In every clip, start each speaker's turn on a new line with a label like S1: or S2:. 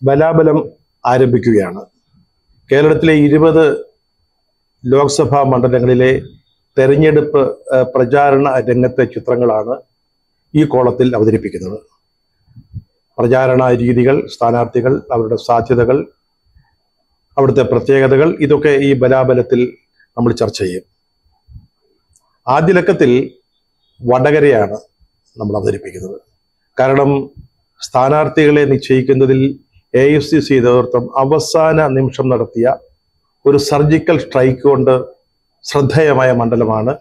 S1: ബലാബലം ആരംഭിക്കുകയാണ് കേരളത്തിലെ ഇരുപത് ലോക്സഭാ മണ്ഡലങ്ങളിലെ തെരഞ്ഞെടുപ്പ് ഏഹ്, പ്രചാരണ രംഗത്തെ ചിത്രങ്ങളാണ് ഈ കോളത്തിൽ അവതരിപ്പിക്കുന്നത് പ്രചാരണ രീതികൾ സ്ഥാനാർത്ഥികൾ അവരുടെ സാധ്യതകൾ അവിടുത്തെ പ്രത്യേകതകൾ ഇതൊക്കെ ഈ ബലാബലത്തിൽ നമ്മൾ ചർച്ച ചെയ്യും ആദ്യ ലക്കത്തിൽ വടകരയാണ് നമ്മൾ അവതരിപ്പിക്കുന്നത് കാരണം സ്ഥാനാർത്ഥികളെ നിശ്ചയിക്കുന്നതിൽ എ എഫ് സി സി നേതൃത്വം അവസാന നിമിഷം നടത്തിയ ഒരു സർജിക്കൽ സ്ട്രൈക്ക് കൊണ്ട് ശ്രദ്ധേയമായ മണ്ഡലമാണ്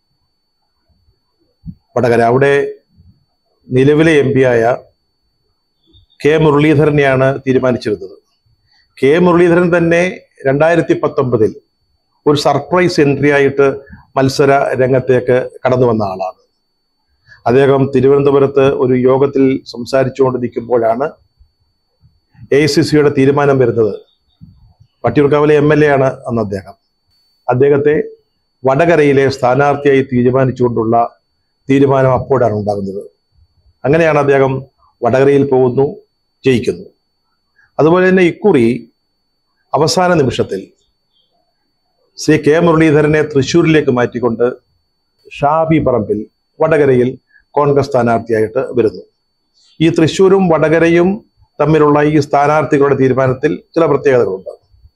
S1: വടകര അവിടെ നിലവിലെ എം പിയായ കെ മുരളീധരനെയാണ് തീരുമാനിച്ചിരുന്നത് കെ മുരളീധരൻ തന്നെ രണ്ടായിരത്തി പത്തൊമ്പതിൽ ഒരു സർപ്രൈസ് എൻട്രി ആയിട്ട് മത്സര രംഗത്തേക്ക് കടന്നു വന്ന ആളാണ് അദ്ദേഹം തിരുവനന്തപുരത്ത് ഒരു യോഗത്തിൽ സംസാരിച്ചുകൊണ്ട് നിൽക്കുമ്പോഴാണ് എ ഐ സി സിയുടെ തീരുമാനം വരുന്നത് വട്ടിയൂർക്കാവിലെ എം എൽ എ ആണ് അന്ന് അദ്ദേഹം അദ്ദേഹത്തെ വടകരയിലെ സ്ഥാനാർത്ഥിയായി തീരുമാനിച്ചുകൊണ്ടുള്ള തീരുമാനം അപ്പോഴാണ് ഉണ്ടാകുന്നത് അങ്ങനെയാണ് അദ്ദേഹം വടകരയിൽ പോകുന്നു ജയിക്കുന്നു അതുപോലെ തന്നെ ഇക്കുറി അവസാന നിമിഷത്തിൽ ശ്രീ കെ മുരളീധരനെ തൃശ്ശൂരിലേക്ക് മാറ്റിക്കൊണ്ട് ഷാബി പറമ്പിൽ വടകരയിൽ കോൺഗ്രസ് സ്ഥാനാർത്ഥിയായിട്ട് വരുന്നു ഈ തൃശ്ശൂരും വടകരയും തമ്മിലുള്ള ഈ സ്ഥാനാർത്ഥികളുടെ തീരുമാനത്തിൽ ചില പ്രത്യേകതകളുണ്ട്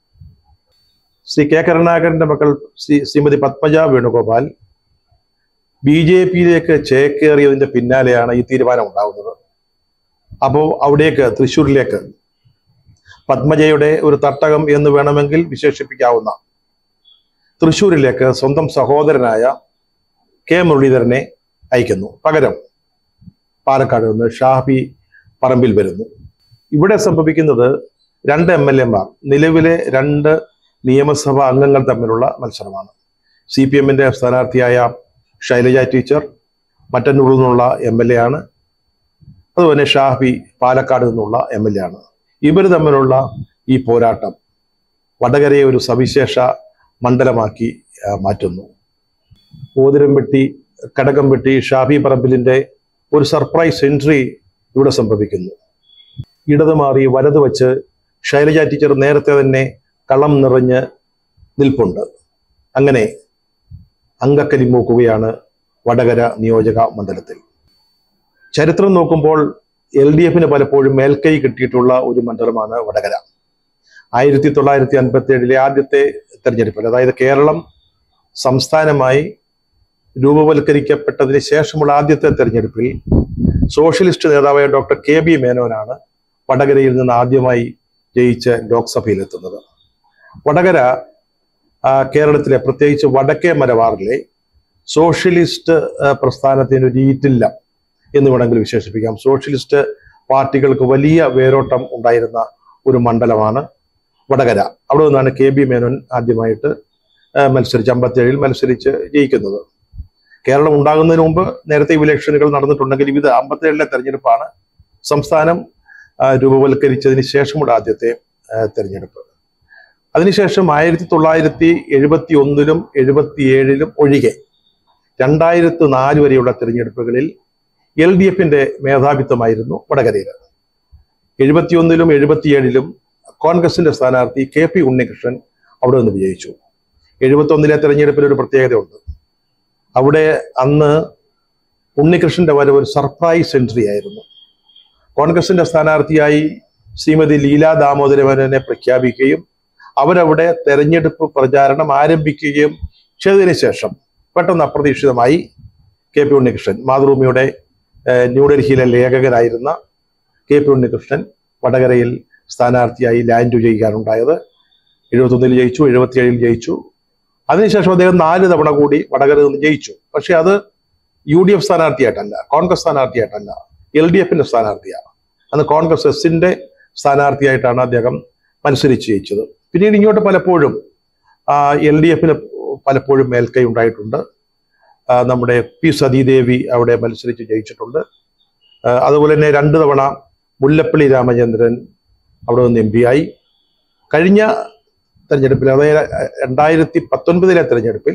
S1: ശ്രീ കെ കരുണാകരന്റെ മക്കൾ ശ്രീ ശ്രീമതി പത്മജ വേണുഗോപാൽ ബി ജെ പിയിലേക്ക് ചേക്കേറിയതിന്റെ പിന്നാലെയാണ് ഈ തീരുമാനം ഉണ്ടാകുന്നത് അപ്പോൾ അവിടേക്ക് തൃശ്ശൂരിലേക്ക് പത്മജയുടെ ഒരു തട്ടകം എന്ന് വേണമെങ്കിൽ വിശേഷിപ്പിക്കാവുന്ന തൃശ്ശൂരിലേക്ക് സ്വന്തം സഹോദരനായ കെ മുരളീധരനെ അയക്കുന്നു പകരം പാലക്കാട് നിന്ന് ഷാഫി പറമ്പിൽ വരുന്നു ഇവിടെ സംഭവിക്കുന്നത് രണ്ട് എം എൽ എമാർ നിലവിലെ രണ്ട് നിയമസഭാ അംഗങ്ങൾ തമ്മിലുള്ള മത്സരമാണ് സി പി എമ്മിന്റെ സ്ഥാനാർത്ഥിയായ ശൈലജ ടീച്ചർ മറ്റന്നൂരിൽ നിന്നുള്ള എം എൽ എ ആണ് അതുപോലെ ഷാഫി പാലക്കാട് നിന്നുള്ള എം എൽ എ ആണ് ഇവർ തമ്മിലുള്ള ഈ പോരാട്ടം വടകരയെ ഒരു സവിശേഷ മണ്ഡലമാക്കി ആ, മാറ്റുന്നു ഓതിരംപെട്ടി കടകംപെട്ടി ഷാഫി പറമ്പിലിന്റെ ഒരു സർപ്രൈസ് എൻട്രി ഇവിടെ സംഭവിക്കുന്നു ഇടത് മാറി വലത് വെച്ച് ശൈലജ ടീച്ചർ നേരത്തെ തന്നെ കളം നിറഞ്ഞ് നിൽപ്പുണ്ട് അങ്ങനെ അങ്കക്കലി മൂക്കുകയാണ് വടകര നിയോജക മണ്ഡലത്തിൽ ചരിത്രം നോക്കുമ്പോൾ എൽ ഡി എഫിന് പലപ്പോഴും മേൽക്കൈ കിട്ടിയിട്ടുള്ള ഒരു മണ്ഡലമാണ് വടകര ആയിരത്തി തൊള്ളായിരത്തി അൻപത്തി ഏഴിലെ ആദ്യത്തെ തെരഞ്ഞെടുപ്പിൽ അതായത് കേരളം സംസ്ഥാനമായി രൂപവൽക്കരിക്കപ്പെട്ടതിന് ശേഷമുള്ള ആദ്യത്തെ തെരഞ്ഞെടുപ്പിൽ സോഷ്യലിസ്റ്റ് നേതാവായ ഡോക്ടർ കെ ബി മേനോനാണ് വടകരയിൽ നിന്ന് ആദ്യമായി ജയിച്ച് ലോക്സഭയിലെത്തുന്നത് വടകര ആ, കേരളത്തിലെ പ്രത്യേകിച്ച് വടക്കേ മലബാറിലെ സോഷ്യലിസ്റ്റ് ആ, പ്രസ്ഥാനത്തിന് ഒരു ഈറ്റില്ല എന്ന് വേണമെങ്കിൽ വിശേഷിപ്പിക്കാം സോഷ്യലിസ്റ്റ് പാർട്ടികൾക്ക് വലിയ വേരോട്ടം ഉണ്ടായിരുന്ന ഒരു മണ്ഡലമാണ് വടകര അവിടെ നിന്നാണ് കെ ബി മേനോൻ ആദ്യമായിട്ട് ആ, മത്സരിച്ച് അമ്പത്തേഴിൽ മത്സരിച്ച് ജയിക്കുന്നത് കേരളം ഉണ്ടാകുന്നതിന് മുമ്പ് നേരത്തെ ഇലക്ഷനുകൾ നടന്നിട്ടുണ്ടെങ്കിലും ഇത് അമ്പത്തേഴിലെ തെരഞ്ഞെടുപ്പാണ് സംസ്ഥാനം ആ, രൂപവൽക്കരിച്ചതിന് ശേഷമുള്ള ആദ്യത്തെ ആ, തെരഞ്ഞെടുപ്പ് അതിനുശേഷം ആയിരത്തി തൊള്ളായിരത്തി എഴുപത്തി ഒന്നിലും എഴുപത്തിയേഴിലും ഒഴികെ രണ്ടായിരത്തി നാല് വരെയുള്ള തെരഞ്ഞെടുപ്പുകളിൽ എൽ ഡി എഫിന്റെ മേധാവിത്വമായിരുന്നു വടകരയിൽ എഴുപത്തിയൊന്നിലും എഴുപത്തിയേഴിലും കോൺഗ്രസിന്റെ സ്ഥാനാർത്ഥി കെ പി ഉണ്ണികൃഷ്ണൻ അവിടെ നിന്ന് വിജയിച്ചു എഴുപത്തൊന്നിലെ തെരഞ്ഞെടുപ്പിൽ ഒരു പ്രത്യേകതയുണ്ട് അവിടെ അന്ന് ഉണ്ണികൃഷ്ണന്റെ വരവ് ഒരു സർപ്രൈസ് എൻട്രി ആയിരുന്നു കോൺഗ്രസിന്റെ സ്ഥാനാർത്ഥിയായി ശ്രീമതി ലീല ദാമോദരമേനോനെ പ്രഖ്യാപിക്കുകയും അവരവിടെ തെരഞ്ഞെടുപ്പ് പ്രചാരണം ആരംഭിക്കുകയും ചെയ്തതിനു ശേഷം പെട്ടെന്ന് അപ്രതീക്ഷിതമായി കെ പി ഉണ്ണികൃഷ്ണൻ മാതൃഭൂമിയുടെ ഏഹ്, ന്യൂഡൽഹിയിലെ ലേഖകനായിരുന്ന കെ പി ഉണ്ണികൃഷ്ണൻ വടകരയിൽ സ്ഥാനാർത്ഥിയായി ലാൻഡ് ചെയ്യുകയാണുണ്ടായത് എഴുപത്തൊന്നിൽ ജയിച്ചു എഴുപത്തിയേഴിൽ ജയിച്ചു അതിനുശേഷം അദ്ദേഹം നാല് തവണ കൂടി വടകര നിന്ന് ജയിച്ചു പക്ഷെ അത് യു ഡി എഫ് സ്ഥാനാർത്ഥിയായിട്ടല്ല കോൺഗ്രസ് സ്ഥാനാർത്ഥിയായിട്ടല്ല എൽ ഡി എഫിന്റെ സ്ഥാനാർത്ഥിയാണ് അന്ന് കോൺഗ്രസ് എസിന്റെ സ്ഥാനാർത്ഥിയായിട്ടാണ് അദ്ദേഹം മത്സരിച്ച് ജയിച്ചത് പിന്നീട് ഇങ്ങോട്ട് പലപ്പോഴും എൽ ഡി എഫിന് പലപ്പോഴും മേൽക്കൈ ഉണ്ടായിട്ടുണ്ട് ആ, നമ്മുടെ പി സതീദേവി അവിടെ മത്സരിച്ച് ജയിച്ചിട്ടുണ്ട് ആ, അതുപോലെ തന്നെ രണ്ട് തവണ മുല്ലപ്പള്ളി രാമചന്ദ്രൻ അവിടെ നിന്ന് എം പി ആയി കഴിഞ്ഞ തെരഞ്ഞെടുപ്പിൽ അതായത് രണ്ടായിരത്തി പത്തൊൻപതിലെ തെരഞ്ഞെടുപ്പിൽ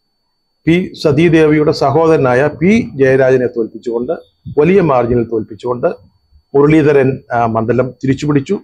S1: പി സതീദേവിയുടെ സഹോദരനായ പി ജയരാജനെ തോൽപ്പിച്ചുകൊണ്ട് വലിയ മാർജിനിൽ തോൽപ്പിച്ചുകൊണ്ട് മുരളീധരൻ ആ, മണ്ഡലം തിരിച്ചുപിടിച്ചു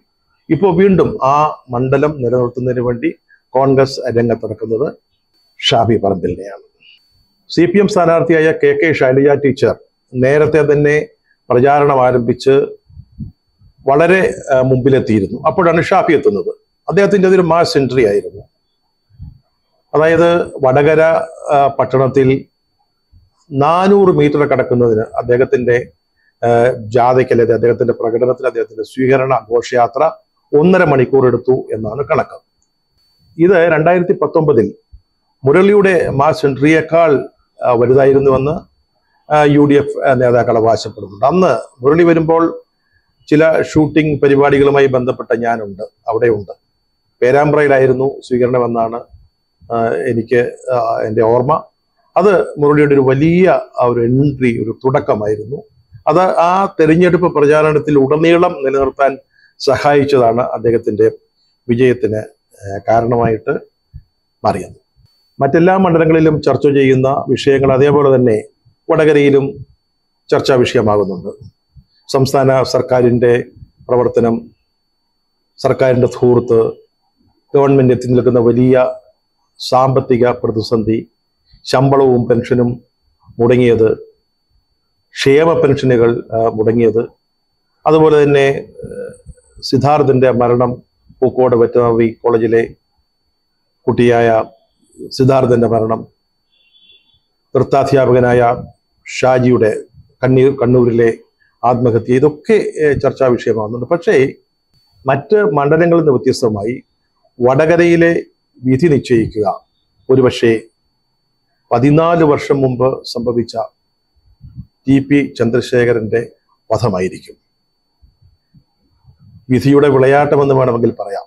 S1: ഇപ്പോൾ വീണ്ടും ആ മണ്ഡലം നിലനിർത്തുന്നതിന് വേണ്ടി കോൺഗ്രസ് രംഗത്തിറക്കുന്നത് ഷാഫി പറമ്പിലിനെയാണ് സി പി എം സ്ഥാനാർത്ഥിയായ കെ കെ ശൈലജ ടീച്ചർ നേരത്തെ തന്നെ പ്രചാരണം ആരംഭിച്ച് വളരെ ആ, മുമ്പിലെത്തിയിരുന്നു അപ്പോഴാണ് ഷാഫി എത്തുന്നത് അദ്ദേഹത്തിന്റെ അതൊരു മാസ് എൻട്രി ആയിരുന്നു അതായത് വടകര ആ, പട്ടണത്തിൽ നാനൂറ് മീറ്റർ കടക്കുന്നതിന് അദ്ദേഹത്തിന്റെ ആ, ജാഥയ്ക്ക് അല്ലെങ്കിൽ അദ്ദേഹത്തിന്റെ പ്രകടനത്തിന് അദ്ദേഹത്തിന്റെ സ്വീകരണ ഘോഷയാത്ര ഒന്നര മണിക്കൂർ എടുത്തു എന്നാണ് കണക്ക് ഇത് രണ്ടായിരത്തി പത്തൊമ്പതിൽ മുരളിയുടെ മാസ് എൻട്രിയേക്കാൾ ആ, വലുതായിരുന്നുവെന്ന് യു ഡി എഫ് നേതാക്കൾ അവകാശപ്പെടുന്നുണ്ട് അന്ന് മുരളി വരുമ്പോൾ ചില ഷൂട്ടിംഗ് പരിപാടികളുമായി ബന്ധപ്പെട്ട ഞാനുണ്ട് അവിടെയുണ്ട് പേരാമ്പ്രയിലായിരുന്നു സ്വീകരണമെന്നാണ് ആ, എനിക്ക് ആ, എൻ്റെ ഓർമ്മ അത് മുരളിയുടെ ഒരു വലിയ ആ ഒരു എൻട്രി ഒരു തുടക്കമായിരുന്നു അത് ആ തെരഞ്ഞെടുപ്പ് പ്രചാരണത്തിൽ ഉടനീളം നിലനിർത്താൻ സഹായിച്ചതാണ് അദ്ദേഹത്തിന്റെ വിജയത്തിന് ആ, കാരണമായിട്ട് മാറിയത് മറ്റെല്ലാ മണ്ഡലങ്ങളിലും ചർച്ച ചെയ്യുന്ന വിഷയങ്ങൾ അതേപോലെ തന്നെ വടകരയിലും ചർച്ചാ വിഷയമാകുന്നുണ്ട് സംസ്ഥാന സർക്കാരിൻ്റെ പ്രവർത്തനം സർക്കാരിൻ്റെ ധൂർത്ത് ഗവൺമെന്റ് എത്തി നിൽക്കുന്ന വലിയ സാമ്പത്തിക പ്രതിസന്ധി ശമ്പളവും പെൻഷനും മുടങ്ങിയത് ക്ഷേമ പെൻഷനുകൾ ആ, മുടങ്ങിയത് അതുപോലെ തന്നെ ആ, സിദ്ധാർത്ഥിന്റെ മരണം പൂക്കോട് വെറ്റനറി കോളേജിലെ കുട്ടിയായ സിദ്ധാർത്ഥന്റെ മരണം നൃത്താധ്യാപകനായ ഷാജിയുടെ കണ്ണീർ കണ്ണൂരിലെ ആത്മഹത്യ ഇതൊക്കെ ഏഹ്, ചർച്ചാ വിഷയമാകുന്നുണ്ട് പക്ഷേ മറ്റ് മണ്ഡലങ്ങളിൽ നിന്ന് വ്യത്യസ്തമായി വടകരയിലെ വിധി നിശ്ചയിക്കുക ഒരുപക്ഷെ പതിനാല് വർഷം മുമ്പ് സംഭവിച്ച ടി പി ചന്ദ്രശേഖരന്റെ വധമായിരിക്കും വിധിയുടെ വിളയാട്ടമെന്ന് വേണമെങ്കിൽ പറയാം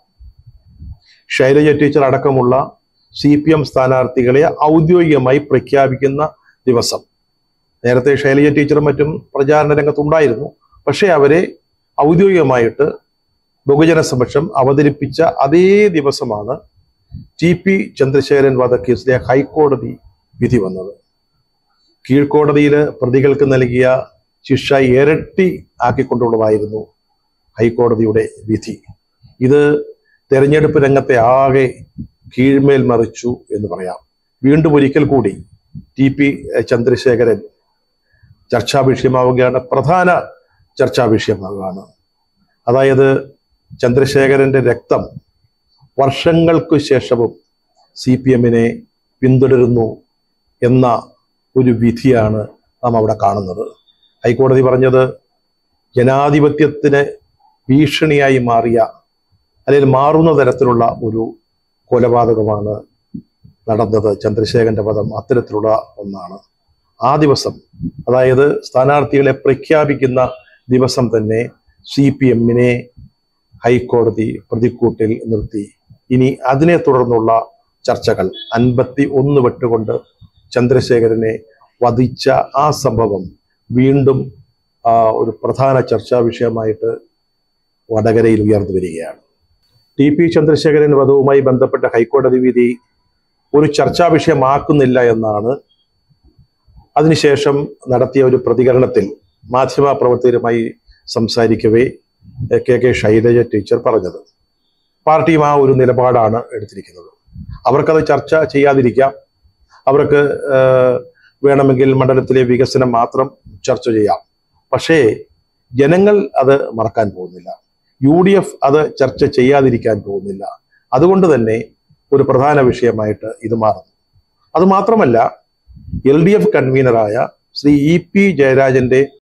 S1: ശൈലജ ടീച്ചർ അടക്കമുള്ള സി പി എം സ്ഥാനാർത്ഥികളെ ഔദ്യോഗികമായി പ്രഖ്യാപിക്കുന്ന ദിവസം നേരത്തെ ശൈലജ ടീച്ചറും മറ്റും പ്രചാരണ രംഗത്തുണ്ടായിരുന്നു പക്ഷേ അവരെ ഔദ്യോഗികമായിട്ട് ബഹുജന സമക്ഷം അവതരിപ്പിച്ച അതേ ദിവസമാണ് ടി പി ചന്ദ്രശേഖരൻ വധക്കേസിലെ ഹൈക്കോടതി വിധി വന്നത് കീഴ്ക്കോടതിയിൽ പ്രതികൾക്ക് നൽകിയ ശിക്ഷ ഇരട്ടി ആക്കിക്കൊണ്ടുള്ളതായിരുന്നു ഹൈക്കോടതിയുടെ വിധി ഇത് തെരഞ്ഞെടുപ്പ് രംഗത്തെ ആകെ കീഴ്മേൽ മറിച്ചു എന്ന് പറയാം വീണ്ടും ഒരിക്കൽ കൂടി ടി പി ചന്ദ്രശേഖരൻ ചർച്ചാ വിഷയമാവുകയാണ് പ്രധാന ചർച്ചാ വിഷയമാവുകയാണ് അതായത് ചന്ദ്രശേഖരന്റെ രക്തം വർഷങ്ങൾക്ക് ശേഷവും സി പി എമ്മിനെ പിന്തുടരുന്നു എന്ന ഒരു വിധിയാണ് നാം അവിടെ കാണുന്നത് ഹൈക്കോടതി പറഞ്ഞത് ജനാധിപത്യത്തിന് ഭീഷണിയായി മാറിയ അല്ലെങ്കിൽ മാറുന്ന തരത്തിലുള്ള ഒരു കൊലപാതകമാണ് നടന്നത് ചന്ദ്രശേഖരന്റെ വധം അത്തരത്തിലുള്ള ഒന്നാണ് ആ ദിവസം അതായത് സ്ഥാനാർത്ഥികളെ പ്രഖ്യാപിക്കുന്ന ദിവസം തന്നെ സി പി എമ്മിനെ ഹൈക്കോടതി പ്രതിക്കൂട്ടിൽ നിർത്തി ഇനി അതിനെ തുടർന്നുള്ള ചർച്ചകൾ അൻപത്തി ഒന്ന് വെട്ടുകൊണ്ട് ചന്ദ്രശേഖരനെ വധിച്ച ആ സംഭവം വീണ്ടും ആ, ഒരു പ്രധാന ചർച്ചാ വിഷയമായിട്ട് വടകരയിൽ ഉയർന്നു വരികയാണ് ടി പി ചന്ദ്രശേഖരൻ വധവുമായി ബന്ധപ്പെട്ട ഹൈക്കോടതി വിധി ഒരു ചർച്ചാ വിഷയമാക്കുന്നില്ല എന്നാണ് അതിനുശേഷം നടത്തിയ ഒരു പ്രതികരണത്തിൽ മാധ്യമപ്രവർത്തകരുമായി സംസാരിക്കവേ എ, കെ കെ ശൈലജ ടീച്ചർ പറഞ്ഞത് പാർട്ടിയും ആ ഒരു നിലപാടാണ് എടുത്തിരിക്കുന്നത് അവർക്കത് ചർച്ച ചെയ്യാതിരിക്കാം അവർക്ക് ആ, വേണമെങ്കിൽ മണ്ഡലത്തിലെ വികസനം മാത്രം ചർച്ച ചെയ്യാം പക്ഷേ ജനങ്ങൾ അത് മറക്കാൻ പോകുന്നില്ല യു ഡി എഫ് അത് ചർച്ച ചെയ്യാതിരിക്കാൻ പോകുന്നില്ല അതുകൊണ്ട് തന്നെ ഒരു പ്രധാന വിഷയമായിട്ട് ഇത് മാറുന്നു അത് മാത്രമല്ല എൽ ഡി എഫ് കൺവീനറായ ശ്രീ ഇ പി ജയരാജന്റെ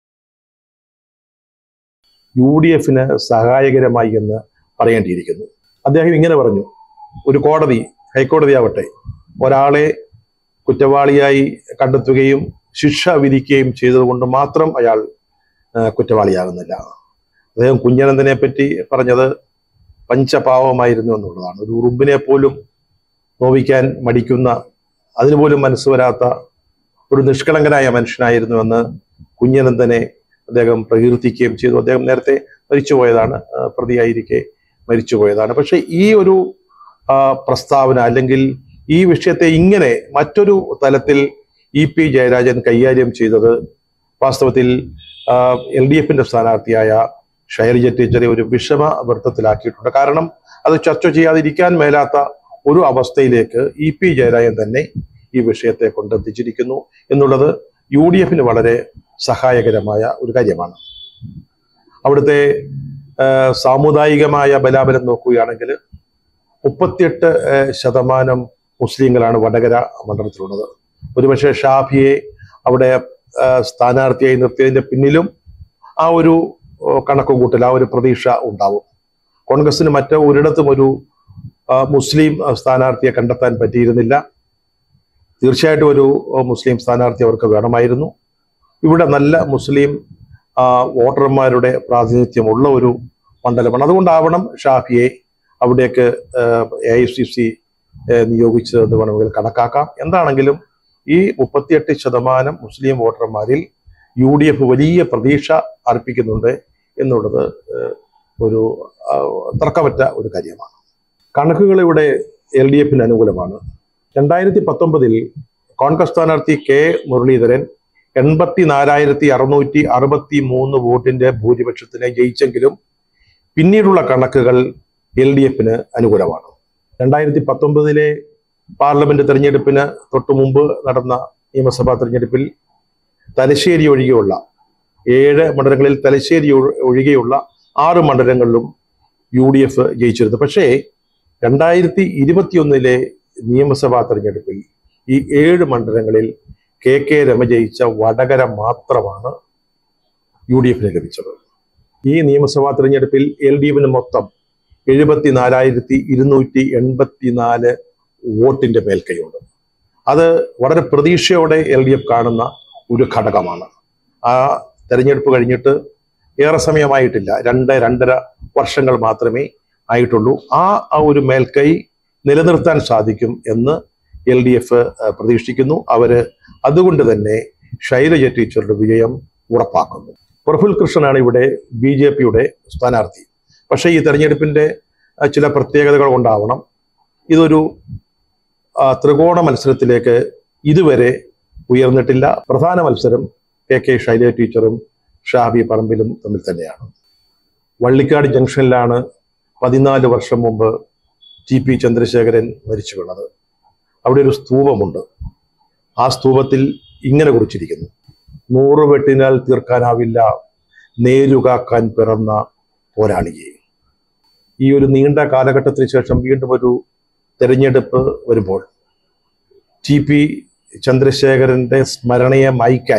S1: യു ഡി എഫിന് സഹായകരമായി എന്ന് പറയേണ്ടിയിരിക്കുന്നു അദ്ദേഹം ഇങ്ങനെ പറഞ്ഞു ഒരു കോടതി ഹൈക്കോടതി ആവട്ടെ ഒരാളെ കുറ്റവാളിയായി കണ്ടെത്തുകയും ശിക്ഷ വിധിക്കുകയും ചെയ്തതുകൊണ്ട് മാത്രം അയാൾ ആ, കുറ്റവാളിയാകുന്നില്ല അദ്ദേഹം കുഞ്ഞനന്ദനെ പറ്റി പറഞ്ഞത് പഞ്ചപാവമായിരുന്നു എന്നുള്ളതാണ് ഒരു ഉറുമ്പിനെ പോലും നോവിക്കാൻ മടിക്കുന്ന അതിനുപോലും മനസ്സ് വരാത്ത ഒരു നിഷ്കളങ്കനായ മനുഷ്യനായിരുന്നുവെന്ന് കുഞ്ഞനന്ദനെ അദ്ദേഹം പ്രകീർത്തിക്കുകയും ചെയ്തു അദ്ദേഹം നേരത്തെ മരിച്ചുപോയതാണ് ആ, പ്രതിയായിരിക്കെ മരിച്ചുപോയതാണ് പക്ഷെ ഈ ഒരു ആ, പ്രസ്താവന അല്ലെങ്കിൽ ഈ വിഷയത്തെ ഇങ്ങനെ മറ്റൊരു തലത്തിൽ ഇ പി ജയരാജൻ കൈകാര്യം ചെയ്തത് വാസ്തവത്തിൽ എൽ ഡി എഫിന്റെ സ്ഥാനാർത്ഥിയായ ഷൈലജ ടീച്ചറെ ഒരു വിഷമ വൃത്തത്തിലാക്കിയിട്ടുണ്ട് കാരണം അത് ചർച്ച ചെയ്യാതിരിക്കാൻ മേലാത്ത ഒരു അവസ്ഥയിലേക്ക് ഇ പി ജയരാജൻ തന്നെ ഈ വിഷയത്തെ കൊണ്ടെത്തിച്ചിരിക്കുന്നു എന്നുള്ളത് യു ഡി എഫിന് വളരെ സഹായകരമായ ഒരു കാര്യമാണ് അവിടുത്തെ ആ, സാമുദായികമായ ബലാബലം നോക്കുകയാണെങ്കിൽ മുപ്പത്തിയെട്ട് ആ, ശതമാനം മുസ്ലിങ്ങളാണ് വടകര മണ്ഡലത്തിലുള്ളത് ഒരുപക്ഷെ ഷാഫിയെ അവിടെ ആ, സ്ഥാനാർത്ഥിയായി നിർത്തിയതിന്റെ പിന്നിലും ആ ഒരു ഓ, കണക്കുകൂട്ടൽ ആ ഒരു പ്രതീക്ഷ ഉണ്ടാവും കോൺഗ്രസിന് മറ്റ് ഒരിടത്തും ഒരു ആ, മുസ്ലിം ആ, സ്ഥാനാർത്ഥിയെ കണ്ടെത്താൻ പറ്റിയിരുന്നില്ല തീർച്ചയായിട്ടും ഒരു ആ, മുസ്ലിം സ്ഥാനാർത്ഥി അവർക്ക് വേണമായിരുന്നു ഇവിടെ നല്ല മുസ്ലിം ആ, വോട്ടർമാരുടെ പ്രാതിനിധ്യമുള്ള ഒരു മണ്ഡലമാണ് അതുകൊണ്ടാവണം ഷാഫിയെ അവിടേക്ക് എ ഐ സി സി നിയോഗിച്ചതെന്ന് വേണമെങ്കിൽ കണക്കാക്കാം എന്താണെങ്കിലും ഈ മുപ്പത്തിയെട്ട് ശതമാനം മുസ്ലിം വോട്ടർമാരിൽ യു ഡി എഫ് വലിയ പ്രതീക്ഷ അർപ്പിക്കുന്നുണ്ട് എന്നുള്ളത് ഏഹ്, ഒരു ആ, തർക്കമറ്റ ഒരു കാര്യമാണ് കണക്കുകൾ ഇവിടെ എൽ ഡി എഫിന് അനുകൂലമാണ് രണ്ടായിരത്തി പത്തൊമ്പതിൽ കോൺഗ്രസ് സ്ഥാനാർത്ഥി കെ മുരളീധരൻ എൺപത്തി നാലായിരത്തി അറുന്നൂറ്റി അറുപത്തി മൂന്ന് വോട്ടിന്റെ ഭൂരിപക്ഷത്തിന് ജയിച്ചെങ്കിലും പിന്നീടുള്ള കണക്കുകൾ എൽ ഡി എഫിന് അനുകൂലമാണ് രണ്ടായിരത്തി പത്തൊമ്പതിലെ പാർലമെന്റ് തെരഞ്ഞെടുപ്പിന് തൊട്ടു മുമ്പ് നടന്ന നിയമസഭാ തെരഞ്ഞെടുപ്പിൽ തലശ്ശേരി ഒഴികെയുള്ള ഏഴ് മണ്ഡലങ്ങളിൽ തലശ്ശേരി ഒഴി- ഒഴികെയുള്ള ആറ് മണ്ഡലങ്ങളിലും യു ഡി എഫ് ജയിച്ചിരുന്നു പക്ഷേ രണ്ടായിരത്തി ഇരുപത്തിയൊന്നിലെ നിയമസഭാ തെരഞ്ഞെടുപ്പിൽ ഈ ഏഴ് മണ്ഡലങ്ങളിൽ കെ കെ രമ ജയിച്ച വടകര മാത്രമാണ് യു ഡി എഫിന് ലഭിച്ചത് ഈ നിയമസഭാ തെരഞ്ഞെടുപ്പിൽ എൽ ഡി എഫിന് മൊത്തം എഴുപത്തിനാലായിരത്തി ഇരുന്നൂറ്റി എൺപത്തിനാല് വോട്ടിന്റെ മേൽക്കൈയുണ്ട് അത് വളരെ പ്രതീക്ഷയോടെ എൽ ഡി എഫ് കാണുന്ന ഒരു ഘടകമാണ് ആ തെരഞ്ഞെടുപ്പ് കഴിഞ്ഞിട്ട് ഏറെ സമയമായിട്ടില്ല രണ്ട് രണ്ടര വർഷങ്ങൾ മാത്രമേ ആയിട്ടുള്ളൂ ആ ആ ഒരു മേൽക്കൈ നിലനിർത്താൻ സാധിക്കും എന്ന് എൽ ഡി എഫ് പ്രതീക്ഷിക്കുന്നു അവര് അതുകൊണ്ട് തന്നെ ശൈലജ ടീച്ചറുടെ വിജയം ഉറപ്പാക്കുന്നു പ്രഫുൽ കൃഷ്ണനാണ് ഇവിടെ ബി ജെ പിയുടെ സ്ഥാനാർത്ഥി പക്ഷേ ഈ തെരഞ്ഞെടുപ്പിന്റെ ആ, ചില പ്രത്യേകതകൾ കൊണ്ടാവണം ഇതൊരു ആ, ത്രികോണ മത്സരത്തിലേക്ക് ഇതുവരെ ഉയർന്നിട്ടില്ല പ്രധാന മത്സരം കെ കെ ശൈലജ ടീച്ചറും ഷാബി പറമ്പിലും തമ്മിൽ തന്നെയാണ് വള്ളിക്കാട് ജംഗ്ഷനിലാണ് പതിനാല് വർഷം മുമ്പ് ടി പി ചന്ദ്രശേഖരൻ മരിച്ചു വീണത് അവിടെ ഒരു സ്തൂപമുണ്ട് ആ സ്തൂപത്തിൽ ഇങ്ങനെ കുറിച്ചിരിക്കുന്നു നൂറ് വെട്ടിനാൽ തീർക്കാനാവില്ല നേരുകാക്കാൻ പിറന്ന പോരാളിയെ ഈ ഒരു നീണ്ട കാലഘട്ടത്തിന് ശേഷം വീണ്ടും ഒരു തെരഞ്ഞെടുപ്പ് വരുമ്പോൾ ടി പി ചന്ദ്രശേഖരന്റെ സ്മരണയെ മായ്ക്കാൻ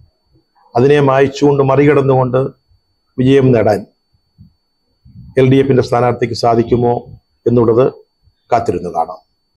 S1: അതിനെ മായ്ച്ചുകൊണ്ട് മറികടന്നുകൊണ്ട് വിജയം നേടാൻ എൽ ഡി എഫിന്റെ സ്ഥാനാർത്ഥിക്ക് സാധിക്കുമോ എന്നുള്ളത് കാത്തിരുന്ന് കാണാം